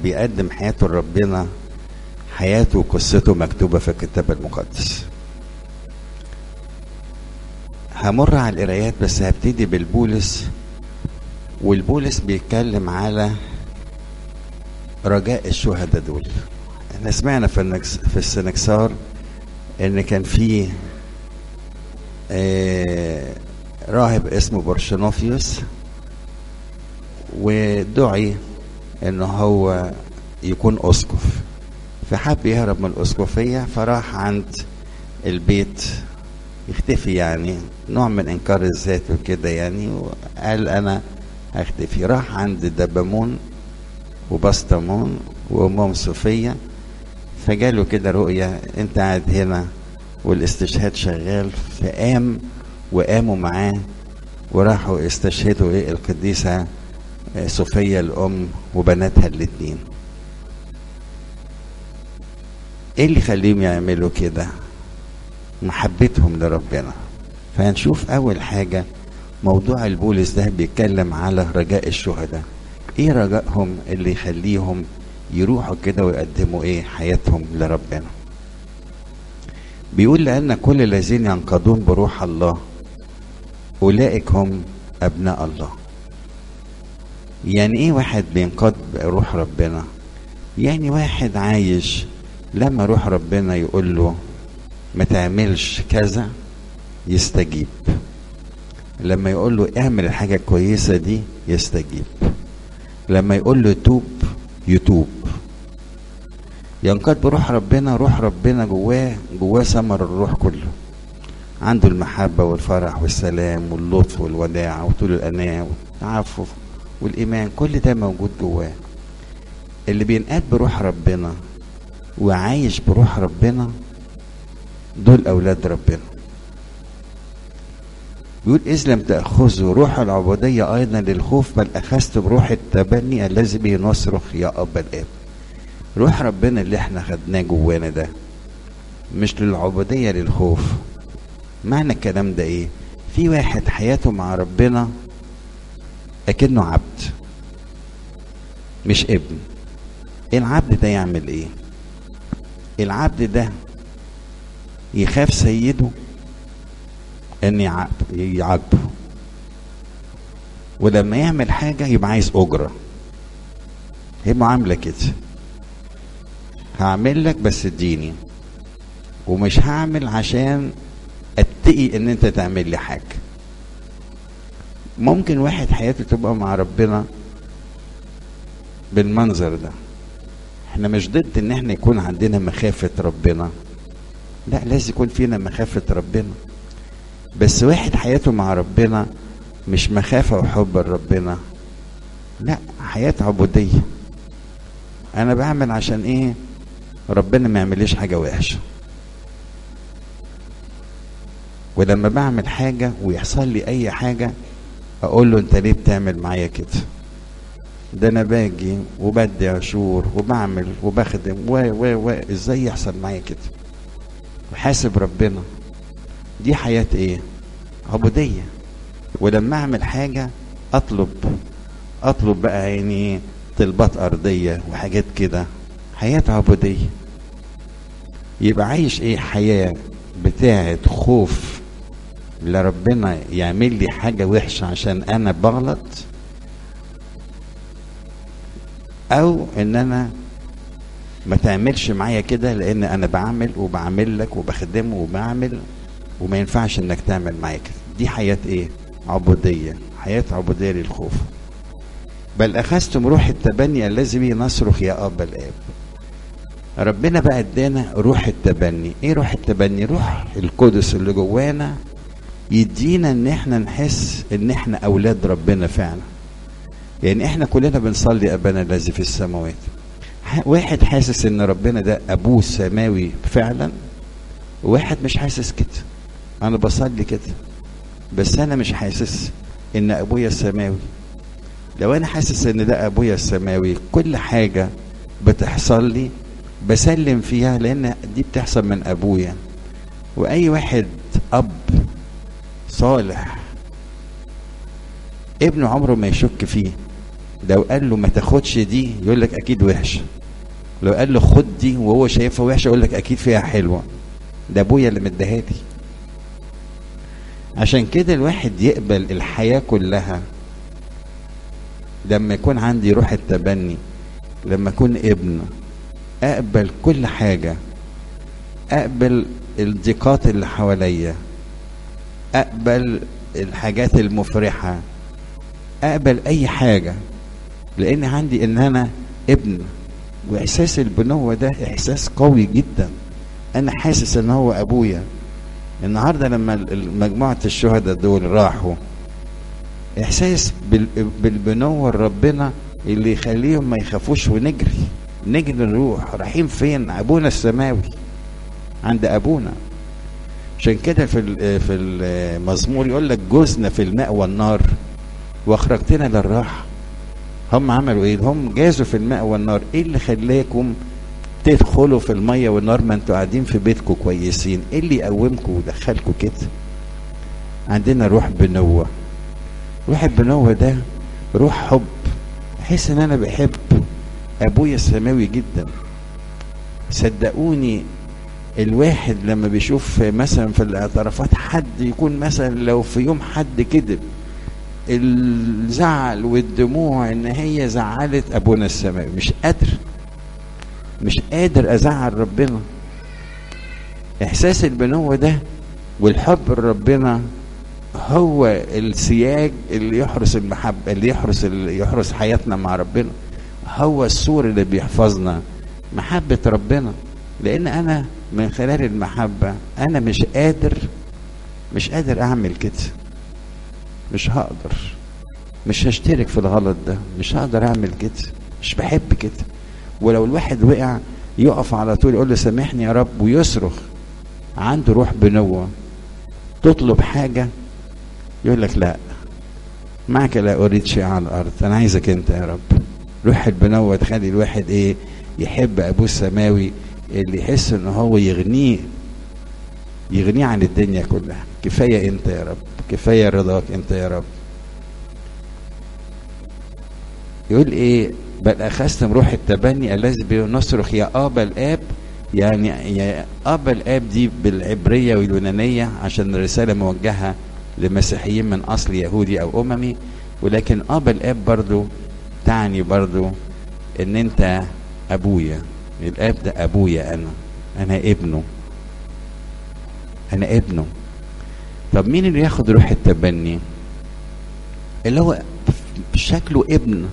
بيقدم حياته لربنا حياته وقصته مكتوبة في الكتاب المقدس همر على القرايات بس هبتدي بالبولس والبولس بيتكلم على رجاء الشهداء دول احنا سمعنا في النكس في السنكسار ان كان في آه راهب اسمه برشنوفيوس ودعي ان هو يكون اسقف فحب يهرب من الاسقفيه فراح عند البيت يختفي يعني نوع من انكار الذات وكده يعني وقال انا هختفي راح عند دبمون وبسطمون وامهم صوفيه فجاله كده رؤية انت قاعد هنا والاستشهاد شغال فقام وقاموا معاه وراحوا استشهدوا ايه القديسة صوفيا الأم وبناتها الاتنين ايه اللي يخليهم يعملوا كده محبتهم لربنا فهنشوف أول حاجة موضوع البولس ده بيتكلم على رجاء الشهداء ايه رجائهم اللي يخليهم يروحوا كده ويقدموا ايه حياتهم لربنا بيقول لأن كل الذين ينقضون بروح الله أولئك هم أبناء الله يعني ايه واحد بينقض بروح ربنا يعني واحد عايش لما روح ربنا يقول له ما تعملش كذا يستجيب لما يقول له اعمل الحاجة الكويسة دي يستجيب لما يقول له توب يتوب ينقاد بروح ربنا روح ربنا جواه جواه ثمر الروح كله عنده المحبة والفرح والسلام واللطف والوداع وطول الأناة والتعفف والإيمان كل ده موجود جواه اللي بينقاد بروح ربنا وعايش بروح ربنا دول أولاد ربنا بيقول إذ لم تأخذوا روح العبودية أيضا للخوف بل أخذت بروح التبني الذي به نصرخ يا أبا الآب روح ربنا اللي احنا خدناه جوانا ده مش للعبودية للخوف معنى الكلام ده ايه في واحد حياته مع ربنا اكنه عبد مش ابن العبد ده يعمل ايه العبد ده يخاف سيده ان يعاقبه ولما يعمل حاجة يبقى عايز أجرة هي معاملة كده هعمل لك بس اديني ومش هعمل عشان اتقي ان انت تعمل لي حاجة ممكن واحد حياته تبقى مع ربنا بالمنظر ده احنا مش ضد ان احنا يكون عندنا مخافة ربنا لا لازم يكون فينا مخافة ربنا بس واحد حياته مع ربنا مش مخافة وحب لربنا لا حياة عبودية انا بعمل عشان ايه ربنا ما يعمليش حاجة وحشة ولما بعمل حاجة ويحصل لي اي حاجة اقول له انت ليه بتعمل معايا كده ده انا باجي وبدي عشور وبعمل وبخدم و و و ازاي يحصل معايا كده وحاسب ربنا دي حياة ايه عبودية ولما اعمل حاجة اطلب اطلب بقى يعني طلبات ارضية وحاجات كده حياة عبودية يبقى عايش ايه حياة بتاعة خوف لربنا يعمل لي حاجة وحشة عشان انا بغلط او ان انا ما تعملش معايا كده لان انا بعمل وبعمل لك وبخدمه وبعمل وما ينفعش انك تعمل معايا كده دي حياة ايه عبودية حياة عبودية للخوف بل اخذتم روح التبني الذي به نصرخ يا ابا الاب ربنا بقى ادانا روح التبني ايه روح التبني روح القدس اللي جوانا يدينا ان احنا نحس ان احنا اولاد ربنا فعلا يعني احنا كلنا بنصلي ابانا الذي في السماوات واحد حاسس ان ربنا ده ابوه السماوي فعلا واحد مش حاسس كده انا بصلي كده بس انا مش حاسس ان ابويا السماوي لو انا حاسس ان ده ابويا السماوي كل حاجه بتحصل لي بسلم فيها لان دي بتحصل من ابويا واي واحد اب صالح ابنه عمره ما يشك فيه لو قال له ما تاخدش دي يقول لك اكيد وحشه لو قال له خد دي وهو شايفها وحشه يقول لك اكيد فيها حلوه ده ابويا اللي مديها لي عشان كده الواحد يقبل الحياه كلها لما يكون عندي روح التبني لما اكون ابن اقبل كل حاجه اقبل الضيقات اللي حواليا اقبل الحاجات المفرحه اقبل اي حاجه لان عندي ان انا ابن واحساس البنوه ده احساس قوي جدا انا حاسس ان هو ابويا النهارده لما مجموعه الشهداء دول راحوا احساس بالبنوه ربنا اللي يخليهم ما يخافوش ونجري نجري نروح رايحين فين ابونا السماوي عند ابونا عشان كده في في المزمور يقول لك جوزنا في الماء والنار واخرجتنا للراحه هم عملوا ايه هم جازوا في الماء والنار ايه اللي خلاكم تدخلوا في الميه والنار ما انتوا قاعدين في بيتكم كويسين ايه اللي يقومكم ودخلكم كده عندنا روح بنوه روح البنوه ده روح حب احس ان انا بحب ابويا السماوي جدا صدقوني الواحد لما بيشوف مثلا في الاعترافات حد يكون مثلا لو في يوم حد كذب الزعل والدموع ان هي زعلت ابونا السماوي مش قادر مش قادر ازعل ربنا احساس البنوة ده والحب لربنا هو السياج اللي يحرس المحبة اللي يحرس اللي يحرس حياتنا مع ربنا هو السور اللي بيحفظنا محبة ربنا لأن أنا من خلال المحبة أنا مش قادر مش قادر أعمل كده مش هقدر مش هشترك في الغلط ده مش هقدر أعمل كده مش بحب كده ولو الواحد وقع يقف على طول يقول له سامحني يا رب ويصرخ عنده روح بنوة تطلب حاجة يقول لك لا معك لا أريد شيء على الأرض أنا عايزك أنت يا رب روح البنوة تخلي الواحد إيه يحب أبوه السماوي اللي يحس إن هو يغنيه يغنيه عن الدنيا كلها كفاية أنت يا رب كفاية رضاك أنت يا رب يقول إيه بل أخذتم روح التبني الذي بنصرخ يا أبا الآب يعني يا أبا الآب دي بالعبرية واليونانية عشان الرسالة موجهة لمسيحيين من أصل يهودي أو أممي ولكن أبا الآب برضو تعني برضو إن أنت أبويا الآب ده أبويا أنا أنا ابنه أنا ابنه طب مين اللي ياخد روح التبني اللي هو شكله ابن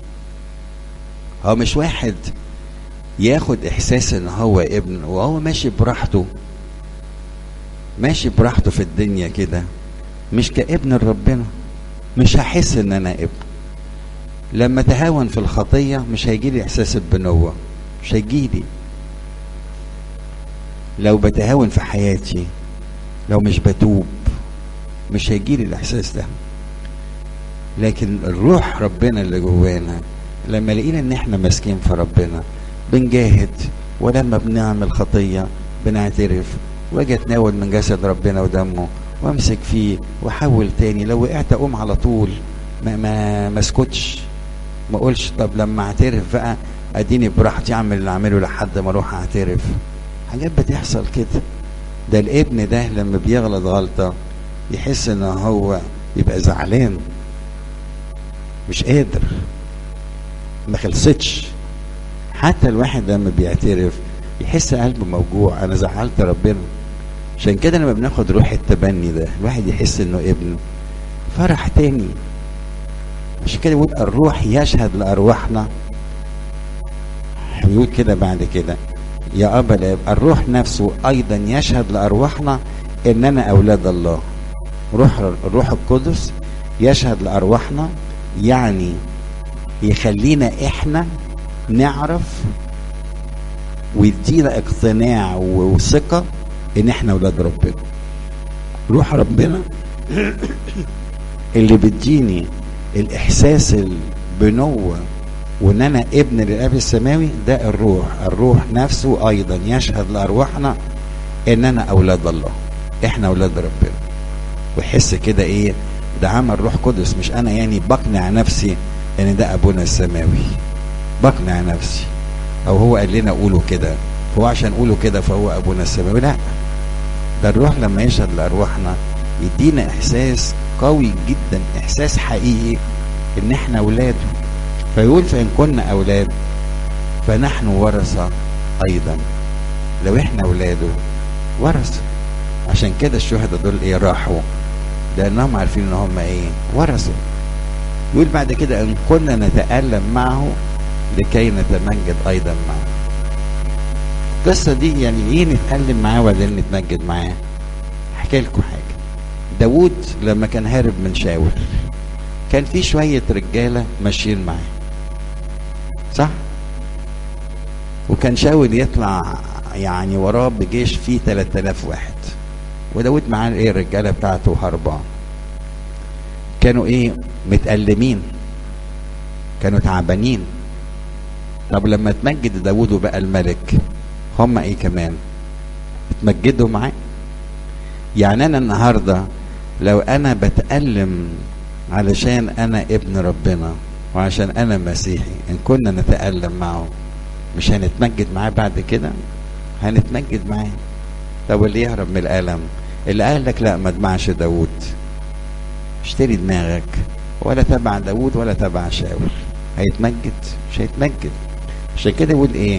هو مش واحد ياخد احساس ان هو ابن وهو ماشي براحته ماشي براحته في الدنيا كده مش كابن ربنا مش هحس ان انا ابن لما تهاون في الخطية مش هيجيلي احساس البنوة مش هيجيلي لو بتهاون في حياتي لو مش بتوب مش هيجيلي الاحساس ده لكن الروح ربنا اللي جوانا لما لقينا ان احنا ماسكين في ربنا بنجاهد ولما بنعمل خطيه بنعترف واجي اتناول من جسد ربنا ودمه وامسك فيه واحول تاني لو وقعت اقوم على طول ما ما ما اسكتش ما اقولش طب لما اعترف بقى اديني براحتي اعمل اللي اعمله لحد ما اروح اعترف حاجات بتحصل كده ده الابن ده لما بيغلط غلطه يحس ان هو يبقى زعلان مش قادر ما خلصتش حتى الواحد لما بيعترف يحس قلبه موجوع انا زعلت ربنا عشان كده لما بناخد روح التبني ده الواحد يحس انه ابنه فرح تاني عشان كده يقول الروح يشهد لارواحنا بيقول كده بعد كده يا ابا الاب الروح نفسه ايضا يشهد لارواحنا اننا اولاد الله روح الروح القدس يشهد لارواحنا يعني يخلينا احنا نعرف ويدينا اقتناع وثقة ان احنا اولاد ربنا روح ربنا اللي بيديني الاحساس البنوة وان انا ابن للاب السماوي ده الروح الروح نفسه ايضا يشهد لارواحنا اننا اولاد الله احنا اولاد ربنا ويحس كده ايه ده عمل روح قدس مش انا يعني بقنع نفسي ان ده ابونا السماوي بقنع نفسي او هو قال لنا قولوا كده هو عشان قولوا كده فهو ابونا السماوي لا ده الروح لما يشهد لارواحنا يدينا احساس قوي جدا احساس حقيقي ان احنا اولاده فيقول فان كنا اولاد فنحن ورثه ايضا لو احنا اولاده ورثه عشان كده الشهداء دول ايه راحوا لانهم عارفين ان هم ايه ورثوا يقول بعد كده ان كنا نتالم معه لكي نتمجد ايضا معه القصه دي يعني ايه نتالم معاه ولا نتمجد معاه احكي لكم حاجه داوود لما كان هارب من شاول كان في شويه رجاله ماشيين معاه صح وكان شاول يطلع يعني وراه بجيش فيه 3000 واحد وداود معاه ايه الرجاله بتاعته هربان كانوا ايه متألمين كانوا تعبانين طب لما تمجد داود وبقى الملك هم ايه كمان اتمجدوا معاه يعني انا النهارده لو انا بتألم علشان انا ابن ربنا وعشان انا مسيحي ان كنا نتألم معه مش هنتمجد معاه بعد كده هنتمجد معاه طب اللي يهرب من الألم اللي قال لك لا ما تبعش داوود اشتري دماغك ولا تبع داوود ولا تبع شاول هيتمجد مش هيتمجد عشان كده يقول ايه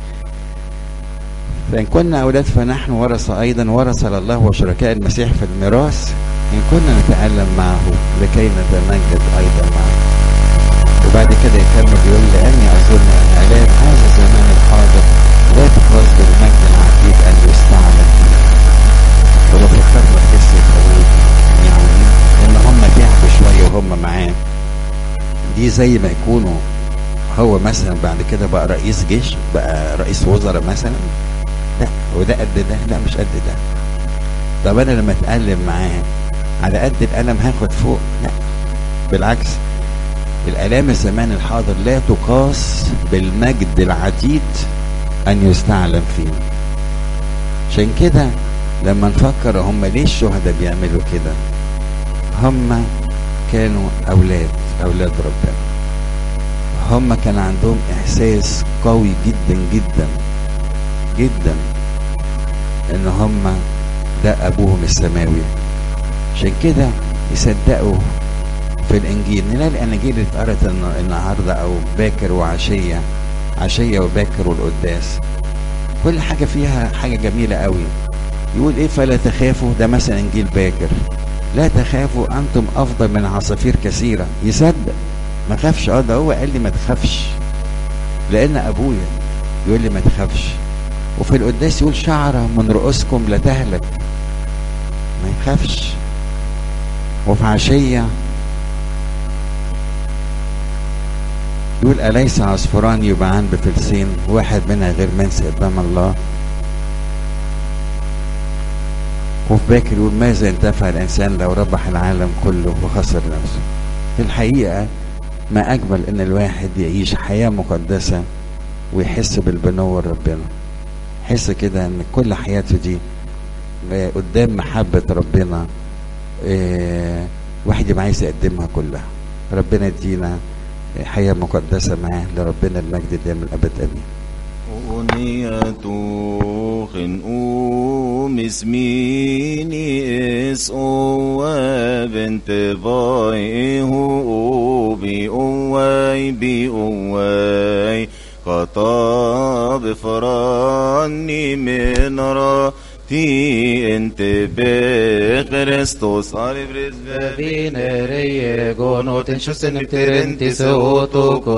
فإن كنا أولاد فنحن ورثة أيضا ورثة لله وشركاء المسيح في الميراث إن كنا نتألم معه لكي نتمجد أيضا معه وبعد كده يكمل يقول لأني أظن أن آلام هذا الزمان الحاضر لا تقاس بالمجد العتيد أن يستعمل فيه وبفكر لك قصة داوود يعني إن هم تعبوا شوية وهم معاه دي زي ما يكونوا هو مثلا بعد كده بقى رئيس جيش بقى رئيس وزراء مثلا لا هو ده قد ده لا مش قد ده طب انا لما اتألم معاه على قد الألم هاخد فوق لا بالعكس الآلام الزمان الحاضر لا تقاس بالمجد العتيد أن يستعلم فيه عشان كده لما نفكر هم ليه الشهداء بيعملوا كده هم كانوا أولاد أولاد ربنا هم كان عندهم إحساس قوي جدا جدا جدا إن هم ده أبوهم السماوي عشان كده يصدقوا في الانجيل نلاقي الاناجيل اللي اتقرت النهارده او باكر وعشيه عشيه وباكر والقداس كل حاجه فيها حاجه جميله قوي يقول ايه فلا تخافوا ده مثلا انجيل باكر لا تخافوا انتم افضل من عصافير كثيره يصدق ما خافش اه ده هو قال لي ما تخافش لان ابويا يقول لي ما تخافش وفي القداس يقول شعره من رؤوسكم لا تهلك ما يخافش وفي عشيه يقول أليس عصفوران يباعان بفلسين واحد منها غير منسي قدام الله وفي باكر يقول ماذا انتفع الإنسان لو ربح العالم كله وخسر نفسه في الحقيقة ما أجمل إن الواحد يعيش حياة مقدسة ويحس بالبنوة ربنا يحس كده إن كل حياته دي قدام محبة ربنا واحد يبقى عايز يقدمها كلها ربنا يدينا حياة مقدسة معاه لربنا المجد دائما الأبد آمين أغنية خنقوم اسميني اس او بنت باي هو بي اوي بي اوي خطاب فراني من راتي انت بخريستوس علي برزبابي Vinere, gonotin, shusin, tirinti, se oto,